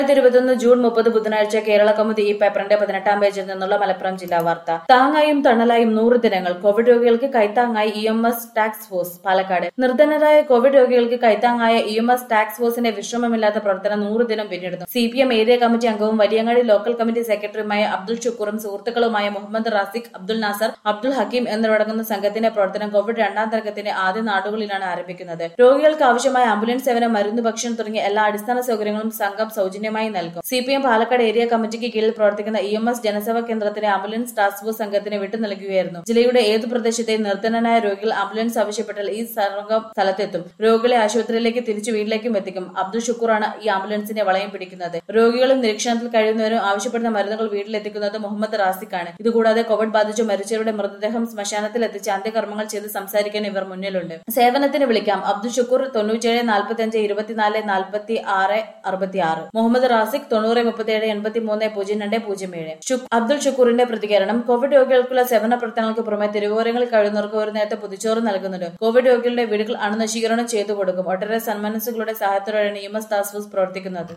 ഇരുപത്തൊന്ന് ജൂൺ മുപ്പത് ബുധനാഴ്ച കേരള കൗമുദി ഈ പേപ്പറിന്റെ പതിനെട്ടാം പേജിൽ നിന്നുള്ള മലപ്പുറം ജില്ലാ വാർത്ത താങ്ങായും തണലായും നൂറ് ദിനങ്ങൾ കോവിഡ് രോഗികൾക്ക് കൈത്താങ്ങായി ഇ എം എസ് ടാക്സ് ഫോഴ്സ് പാലക്കാട് നിർധനരായ കോവിഡ് രോഗികൾക്ക് കൈത്താങ്ങായ ഇ എം എസ് ടാക്സ് ഫോഴ്സിന്റെ വിശ്രമമില്ലാത്ത പ്രവർത്തനം നൂറ് ദിനം പിന്നിടുന്നു C P M area committee അംഗവും വലിയങ്ങാടി ലോക്കൽ കമ്മിറ്റി സെക്രട്ടറിയുമായ അബ്ദുൾ ഷുക്കൂറും സുഹൃത്തുക്കളുമായ മുഹമ്മദ് റാസിഖ് അബ്ദുൾ നാസർ അബ്ദുൾ ഹക്കീം എന്നിവരടങ്ങുന്ന സംഘത്തിന്റെ പ്രവർത്തനം കോവിഡ് രണ്ടാം തരംഗത്തിന്റെ ആദ്യ നാടുകളിലാണ് ആരംഭിക്കുന്നത് രോഗികൾക്ക് ആവശ്യമായ ആംബുലൻസ് സേവനം മരുന്ന് ഭക്ഷണം തുടങ്ങിയ എല്ലാ അടിസ്ഥാന സൗകര്യങ്ങളും സംഘം സൗജന്യമായി നൽകും C P M Palakkad area കമ്മിറ്റിക്ക് കീഴിൽ പ്രവർത്തിക്കുന്ന ഇ എം എസ് ജനസേവാ കേന്ദ്രത്തിന് ആംബുലൻസ് ടാസ്ക് ഫോഴ്സ് സംഘത്തിന് വിട്ടു നൽകുകയായിരുന്നു ജില്ലയുടെ ഏത് പ്രദേശത്തെയും നിർധനനായ രോഗികൾ ആംബുലൻസ് ആവശ്യപ്പെട്ടാൽ ഈ സംഘം സ്ഥലത്തെത്തും രോഗികളെ ആശുപത്രിയിലേക്ക് തിരിച്ചു വീട്ടിലേക്കും എത്തിക്കും അബ്ദുൾ ഷുക്കൂറാണ് ഈ ആംബുലൻസിന്റെ വളയം പിടിക്കുന്നത് രോഗികളും നിരീക്ഷണത്തിൽ കഴിയുന്നവരും ആവശ്യപ്പെടുന്ന മരുന്നുകൾ വീട്ടിലെത്തിക്കുന്നത് മുഹമ്മദ് റാസിഖാണ് ഇതുകൂടാതെ കോവിഡ് ബാധിച്ചു മരിച്ചവരുടെ മൃതദേഹം ശ്മശാനത്തിൽ എത്തിച്ച് അന്ത്യകർമ്മങ്ങൾ ചെയ്ത് സംസാരിക്കാൻ ഇവർ മുന്നിലുണ്ട് സേവനത്തിന് വിളിക്കാം അബ്ദുൾ ഷുക്കൂർ തൊണ്ണൂറ്റേഴ് നാൽപ്പത്തി അഞ്ച് ഇരുപത്തിനാല് നാൽപ്പത്തി ആറ് അറുപത്തി ആറ് മുഹമ്മദ് റാസിഖ് തൊണ്ണൂറ് മുപ്പത്തിയേഴ് എൺപത്തി മൂന്ന് പൂജ്യം രണ്ട് പൂജ്യം ഏഴ് ഷുക് അബ്ദുൾ ഷുക്കൂറിന്റെ പ്രതികരണം കോവിഡ് രോഗികൾക്കുള്ള സേവന പ്രവർത്തനങ്ങൾക്ക് പുറമെ തിരുവോരങ്ങളിൽ കഴിയുന്നവർക്ക് ഒരു നേരത്തെ പുതുച്ചോറ് നൽകുന്നുണ്ട് കോവിഡ് രോഗികളുടെ വീടുകൾ അണുനശീകരണം ചെയ്തു കൊടുക്കും ഒട്ടേറെ സന്മനസ്സുകളുടെ സഹായത്തോടെയാണ് E M S task force പ്രവർത്തിക്കുന്നത്